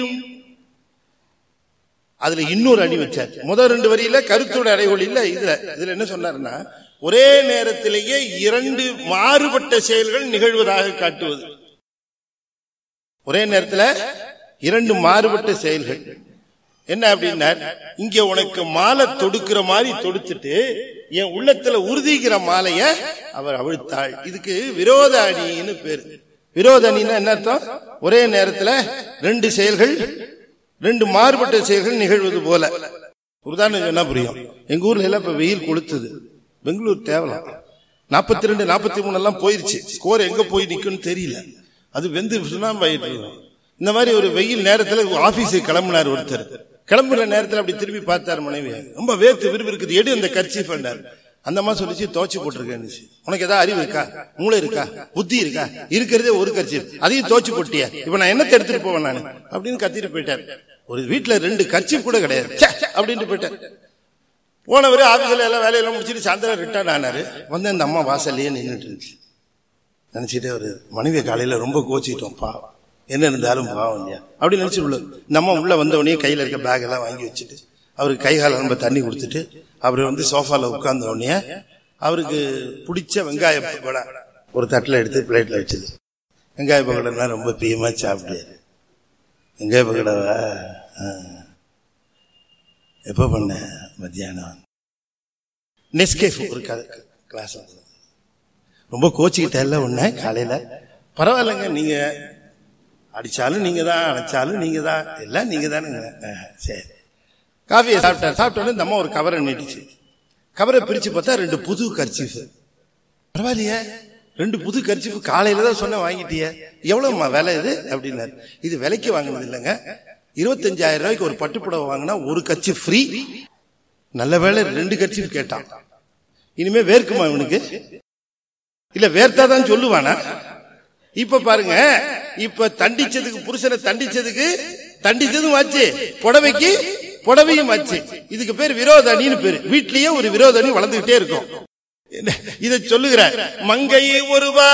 அதுல இன்னொரு அடி வச்சார் முதல் ரெண்டு வரியில கருத்தோட அடைகொள் இல்ல இதுல இதுல என்ன சொன்னாருன்னா ஒரே நேரத்திலேயே இரண்டு மாறுபட்ட செயல்கள் நிகழ்வதாக காட்டுவது ஒரே நேரத்துல இரண்டு மாறுபட்ட செயல்கள் என்ன அப்படின்னா இங்க உனக்கு மாலை தொடுக்கிற மாதிரி தொடுத்துட்டு என் உள்ளத்துல உறுதிக்கிற மாலைய அவர் அவிழ்த்தாள் இதுக்கு விரோத அணின்னு பேரு விரோத அணின்னா என்ன அர்த்தம் ஒரே நேரத்துல ரெண்டு செயல்கள் ரெண்டு மாறுபட்ட செயல்கள் நிகழ்வது போல ஒரு உதாரணம் சொன்னா புரியும் எங்க ஊர்ல எல்லாம் இப்ப வெயில் கொளுத்துது பெங்களூர் தேவலாம் நாற்பத்தி ரெண்டு நாற்பத்தி மூணு எல்லாம் போயிருச்சு ஸ்கோர் எங்க போய் நிக்கும்னு தெரியல அது வெந்து சுண்ணாம்பு ஆயிட்டு இருக்கும். இந்த மாதிரி ஒரு வெயில் நேரத்துல ஆபீஸுக்கு கிளம்புனார் ஒருத்தர் கிளம்புற நேரத்துல அப்படி திரும்பி பார்த்தார் மனைவி ரொம்ப வேர்த்து விறுவிறுக்குது எடு அந்த கர்ச்சி பண்ணார் அந்த அம்மா சொல்லிச்சு துவச்சு போட்டிருக்கேன் உனக்கு ஏதாவது அறிவு இருக்கா மூளை இருக்கா புத்தி இருக்கா இருக்கிறதே ஒரு கர்ச்சி அதையும் துவச்சு போட்டியா இப்ப நான் என்னத்தை எடுத்துட்டு போவேன் நான் அப்படின்னு கத்திட்டு போயிட்டார் ஒரு வீட்டுல ரெண்டு கர்ச்சி கூட கிடையாது ச்சே, அப்படின்ட்டு போயிட்டார் போனவர் ஆபீஸ்ல எல்லாம் வேலையெல்லாம் முடிச்சுட்டு சாயந்தரம் ரிட்டர்ன் ஆனாரு வந்து அந்த அம்மா வாசல்லையே நின்றுட்டு இருந்துச்சு நினைச்சிட்டே ஒரு மனைவி காலையில ரொம்ப கோச்சிட்டோம் பாவம் என்ன இருந்தாலும் பாவம் இல்லையா அப்படி நினைச்சு உள்ள இந்த அம்மா உள்ள வந்த உடனே கையில இருக்க பேக் எல்லாம் வாங்கி வச்சுட்டு அவருக்கு கை கால ரொம்ப தண்ணி கொடுத்துட்டு அவர் வந்து சோஃபால உட்கார்ந்த உடனே அவருக்கு பிடிச்ச வெங்காய பக்கோடா ஒரு தட்டில் எடுத்து பிளேட்ல வச்சது வெங்காய பக்கோடா ரொம்ப பிரியமா சாப்பிடுவாரு வெங்காய பக்கோடாவா ஆ. எப்போ பண்ண மத்தியானம் நெஸ்கேஃப் ஒரு கிளாஸ் ரொம்ப கோச்சிக்கிட்டேன்ல ஒண்ணு காலையில பரவாயில்லைங்க நீங்க அடிச்சாலும் நீங்க தான் அடைச்சாலும் நீங்க தான் எல்லாம் நீங்க தானுங்க அஹ், சரி காஃபியை சாப்பிட்டார் சாப்பிட்டோன்னே இந்த அம்மா ஒரு கவரை நீட்டிச்சு கவரை பிரிச்சு பார்த்தா ரெண்டு புது கர்ச்சீஃப் பரவாயில்லையே ரெண்டு புது கர்ச்சீஃப் காலையில தான் சொன்ன வாங்கிட்டியே எவ்வளவுமா விலை இது அப்படின்னாரு இது விலைக்கு வாங்கினது இல்லைங்க இருபத்தஞ்சாயிரம் ரூபாய்க்கு ஒரு பட்டுப்புடவை வாங்கினா ஒரு கட்சி ஃப்ரீ நல்ல வேளை ரெண்டு கர்ச்சீஃப் கேட்டான் இனிமே வேர்க்குமா இவனுக்கு இல்ல வேர்த்தாதான் சொல்லுவானா இப்ப பாருங்க இப்ப தண்டிச்சதுக்கு புருஷனை தண்டிச்சதுக்கு தண்டிச்சதும் ஆச்சு புடவைக்கு புடவையும் ஆச்சு இதுக்கு பேர் விரோதணின்னு பேரு வீட்லயே ஒரு விரோதணி வளர்ந்துகிட்டே இருக்கும் என்ன- இதை சொல்லுகிறார் மங்கை ஒருவா